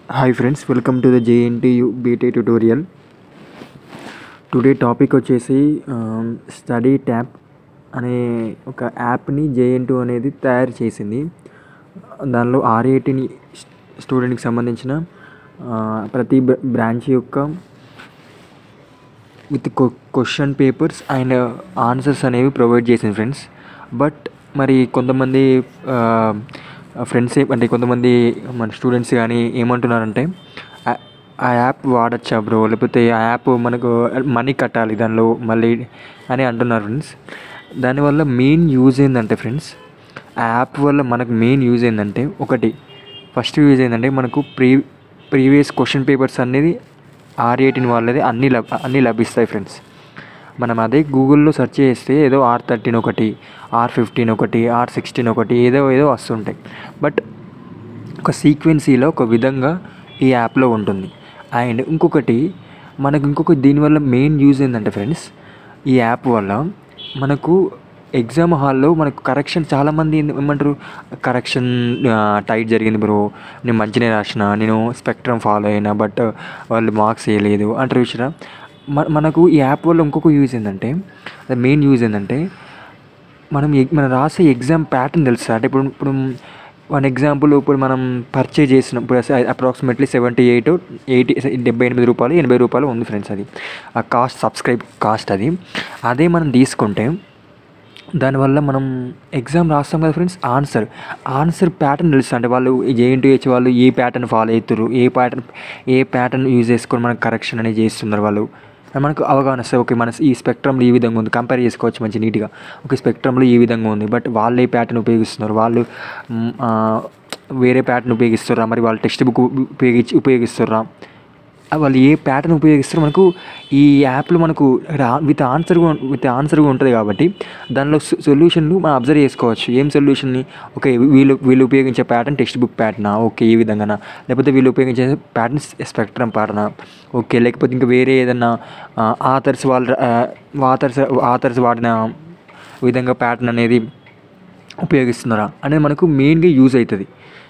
hi friends welcome to the JNTU BT tutorial today topic వచ్చేసి study tap అనే ఒక యాప్ని జేఎన్ టూ అనేది తయారు చేసింది దానిలో ఆర్ఏటిని స్టూడెంట్కి సంబంధించిన ఆ, ప్రతి బ్ర- బ్రాంచ్ యొక్క with question papers and answers అనేవి ప్రొవైడ్ చేసింది ఫ్రెండ్స్ బట్ మరి కొంతమంది ఫ్రెండ్స్ అంటే కొంతమంది మన స్టూడెంట్స్ కానీ ఏమంటున్నారంటే ఆ- ఆ యాప్ వాడచ్చా బ్రో లేకపోతే ఆ యాప్ మనకు మనీ కట్టాలి దానిలో మళ్ళీ అని అంటున్నారు ఫ్రెండ్స్ దానివల్ల మెయిన్ యూజ్ ఏంటంటే ఫ్రెండ్స్ ఆ యాప్ వల్ల మనకు మెయిన్ యూజ్ ఏంటంటే ఒకటి ఫస్ట్ యూజ్ ఏంటంటే మనకు ప్రీ ప్రీవియస్ క్వశ్చన్ పేపర్స్ అనేది ఆర్ ఎయిటీన్ వాళ్ళది అన్నీ లబ్ అన్నీ లభిస్తాయి ఫ్రెండ్స్ మనం అదే గూగుల్లో సెర్చ్ చేస్తే ఏదో ఆర్ థర్టీన్ ఒకటి ఆర్ ఫిఫ్టీన్ ఒకటి ఆర్ సిక్స్టీన్ ఒకటి ఏదో ఏదో వస్తుంటాయి బట్ ఒక సీక్వెన్సీలో ఒక విధంగా ఈ యాప్లో ఉంటుంది అండ్ ఇంకొకటి మనకు ఇంకొక దీనివల్ల మెయిన్ యూజ్ ఏంటంటే ఫ్రెండ్స్ ఈ యాప్ వల్ల మనకు ఎగ్జామ్ హాల్లో మనకు కరెక్షన్ చాలామంది ఏంది- ఏమంటారు కరెక్షన్ టైట్ జరిగింది బ్రో నేను మంచిగా రాసిన నేను స్పెక్ట్రమ్ ఫాలో అయినా బట్ వాళ్ళు మార్క్స్ వేయలేదు అంటారు చూసినా మన మనకు ఈ యాప్ వల్ల ఇంకొక యూజ్ ఏంటంటే మెయిన్ యూజ్ ఏంటంటే మనం ఎగ్- మనం రాసే ఎగ్జామ్ ప్యాటర్న్ తెలుసా అంటే ఇప్పుడు ఇప్పుడు వన్ ఎగ్జాంపుల్ ఇప్పుడు మనం పర్చేజ్ చేసిన ఇప్పుడు అప్రాక్సిమేట్లీ సెవెంటీ ఎయిట్ ఎయిటీ డెబ్బై ఎనిమిది రూపాయలు ఎనభై రూపాయలు ఉంది ఫ్రెండ్స్ అది ఆ కాస్ట్ సబ్స్క్రైబ్ కాస్ట్ అది అదే మనం తీసుకుంటే దానివల్ల మనం ఎగ్జామ్ రాస్తాం కదా ఫ్రెండ్స్ ఆన్సర్ ఆన్సర్ ప్యాటర్న్ తెలుసు అంటే వాళ్ళు జేఎన్టీహెచ్ వాళ్ళు ఏ ప్యాటర్న్ ఫాలో అవుతారు ఏ ప్యాటర్న్ ఏ ప్యాటర్న్ యూజ్ చేసుకొని మనకు కరెక్షన్ అనేది చేస్తున్నారు వాళ్ళు అని మనకు అవగాహన వస్తుంది ఓకే మన ఈ స్పెక్ట్రంలో ఈ విధంగా ఉంది కంపేర్ చేసుకోవచ్చు మంచి నీట్గా ఒక స్పెక్ట్రంలో ఈ విధంగా ఉంది బట్ వాళ్ళు ఏ ప్యాటర్న్ ఉపయోగిస్తున్నారు వాళ్ళు మ్, ఆ, వేరే ప్యాటర్న్ ఉపయోగిస్తారా మరి వాళ్ళు టెక్స్ట్ బుక్ ఉపయోగించి ఉపయోగిస్తారా ఆ వాళ్ళు ఏ ప్యాటర్న్ ఉపయోగిస్తారో మనకు ఈ యాప్లో మనకు విత్ ఆన్సర్ విత్ ఆన్సర్గా ఉంటుంది కాబట్టి దానిలో సొల్యూషన్లు మనం అబ్జర్వ్ చేసుకోవచ్చు ఏం సొల్యూషన్ని ఓకే వీళ్ళు వీళ్ళు ఉపయోగించే ప్యాటర్న్ టెక్స్ట్ బుక్ ప్యాటర్నా ఓకే ఈ విధంగానా లేకపోతే వీళ్ళు ఉపయోగించే ప్యాటర్న్ స్పెక్ట్రమ్ ప్యాటర్నా ఓకే లేకపోతే ఇంకా వేరే ఏదన్నా ఆథర్స్ వాళ్ళు ఆథర్స్ ఆథర్స్ వాడిన విధంగా ప్యాటర్న్ అనేది ఉపయోగిస్తున్నారా అనేది మనకు మెయిన్గా యూజ్ అవుతుంది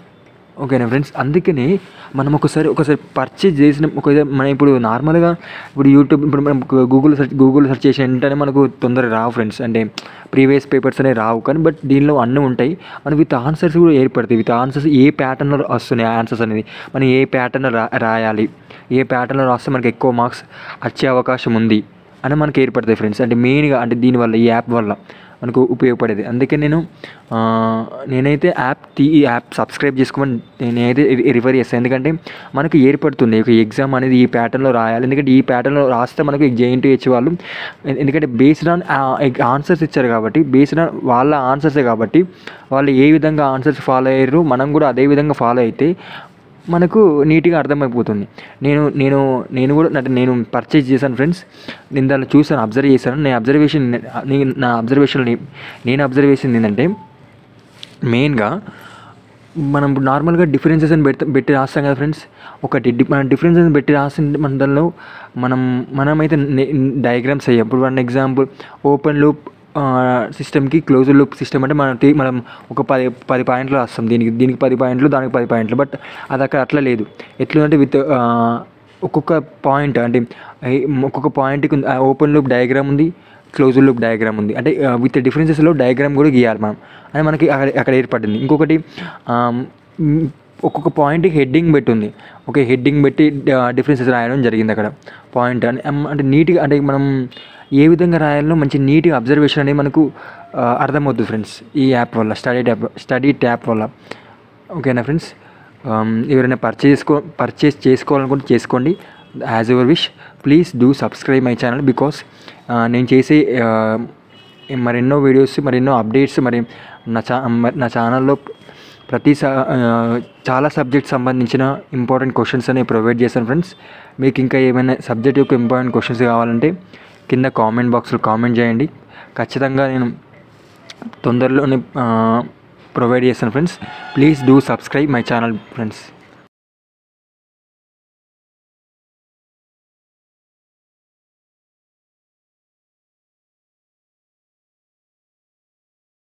ఓకేనా ఫ్రెండ్స్ అందుకనే మనం ఒకసారి ఒకసారి పర్చేజ్ చేసిన ఒక మనం ఇప్పుడు నార్మల్గా ఇప్పుడు యూట్యూబ్ ఇప్పుడు మనం గూగుల్ సెర్చ్ గూగుల్ సెర్చ్ చేసిన వెంటనే మనకు తొందరగా రావు ఫ్రెండ్స్ అంటే ప్రీవియస్ పేపర్స్ అనేవి రావు కానీ బట్ దీనిలో అన్నీ ఉంటాయి మనం విత్ ఆన్సర్స్ కూడా ఏర్పడతాయి విత్ ఆన్సర్స్ ఏ ప్యాటర్న్లో వస్తున్నాయి ఆన్సర్స్ అనేది మనం ఏ ప్యాటర్న్లో రా రాయాలి ఏ ప్యాటర్న్లో రాస్తే మనకి ఎక్కువ మార్క్స్ వచ్చే అవకాశం ఉంది అని మనకి ఏర్పడతాయి ఫ్రెండ్స్ అంటే మెయిన్గా అంటే దీనివల్ల ఈ యాప్ వల్ల మనకు ఉపయోగపడేది అందుకే నేను ఆ, నేనైతే యాప్ తీ ఈ యాప్ సబ్స్క్రైబ్ చేసుకోమని నేనైతే రి- రిఫర్ చేస్తాను ఎందుకంటే మనకు ఏర్పడుతుంది ఒక ఎగ్జామ్ అనేది ఈ ప్యాటర్న్లో రాయాలి ఎందుకంటే ఈ ప్యాటర్న్లో రాస్తే మనకు జేఎన్టీ హెచ్ వాళ్ళు ఎ- ఎందుకంటే బేస్డ్ ఆన్ ఆన్సర్స్ ఇచ్చారు కాబట్టి బేస్డ్ ఆన్ వాళ్ళ ఆన్సర్సే కాబట్టి వాళ్ళు ఏ విధంగా ఆన్సర్స్ ఫాలో అయ్యారు మనం కూడా అదే విధంగా ఫాలో అయితే మనకు నీట్గా అర్థమైపోతుంది నేను నేను నేను కూడా అంటే నేను పర్చేజ్ చేశాను ఫ్రెండ్స్ నేను దాన్ని చూసాను అబ్జర్వ్ చేశాను నేను అబ్జర్వేషన్ నేను నా అబ్జర్వేషన్ నేను అబ్జర్వ్ చేసింది ఏంటంటే మెయిన్గా మనం ఇప్పుడు నార్మల్గా డిఫరెన్సెస్ అని పెట్టి పెట్టి రాస్తాం కదా ఫ్రెండ్స్ ఒకటి డి- మనం డిఫరెన్సెస్ పెట్టి రాసిన మన దానిలో మనం మనమైతే డయాగ్రామ్స్ అయ్యాం ఇప్పుడు వన్ ఎగ్జాంపుల్ ఓపెన్ లూప్ సిస్టమ్కి క్లోజ్ లూప్ సిస్టమ్ అంటే మనం తి- మనం ఒక పది పది పాయింట్లు రాస్తాం దీనికి దీనికి పది పాయింట్లు దానికి పది పాయింట్లు బట్ అది అక్కడ అట్లా లేదు ఎట్లా విత్ ఒక్కొక్క పాయింట్ అంటే ఈ ఒక్కొక్క పాయింట్కి ఓపెన్ లూప్ డయాగ్రామ్ ఉంది క్లోజ్ లూప్ డయాగ్రామ్ ఉంది అంటే విత్ డిఫరెన్సెస్లో డయాగ్రామ్ కూడా గీయాలి మనం అని మనకి అక్కడ అక్కడ ఏర్పడింది ఇంకొకటి ఆమ్, మ్, ఒక్కొక్క పాయింట్కి హెడ్డింగ్ పెట్టి ఉంది ఓకే హెడ్డింగ్ పెట్టి డిఫరెన్సెస్ రాయడం జరిగింది అక్కడ పాయింట్ అని అమ్, అంటే నీట్గా అంటే మనం ఏ విధంగా రాయాలో మంచి నీట్గా అబ్జర్వేషన్ అనేది మనకు ఆ, అర్థమవుతుంది ఫ్రెండ్స్ ఈ యాప్ వల్ల స్టడీ ట్యాప్ స్టడీ ట్యాప్ వల్ల ఓకేనా ఫ్రెండ్స్ ఎవరైనా పర్చేస్ చేసుకో పర్చేస్ చేసుకోవాలనుకుంటే చేసుకోండి as your wish please do subscribe my channel because నేను చేసే ఆ, మరెన్నో వీడియోస్ మరెన్నో అప్డేట్స్ మరి నా చా మ- నా ఛానల్లో ప్రతి స- ఆ, చాలా సబ్జెక్ట్ సంబంధించిన ఇంపార్టెంట్ క్వశ్చన్స్ అనేవి ప్రొవైడ్ చేశాను ఫ్రెండ్స్ మీకు ఇంకా ఏమైనా సబ్జెక్ట్ యొక్క ఇంపార్టెంట్ క్వశ్చన్స్ కావాలంటే కింద కామెంట్ బాక్స్లో కామెంట్ చేయండి ఖచ్చితంగా నేను తొందరలోనే ప్రొవైడ్ చేస్తాను friends please do subscribe my channel friends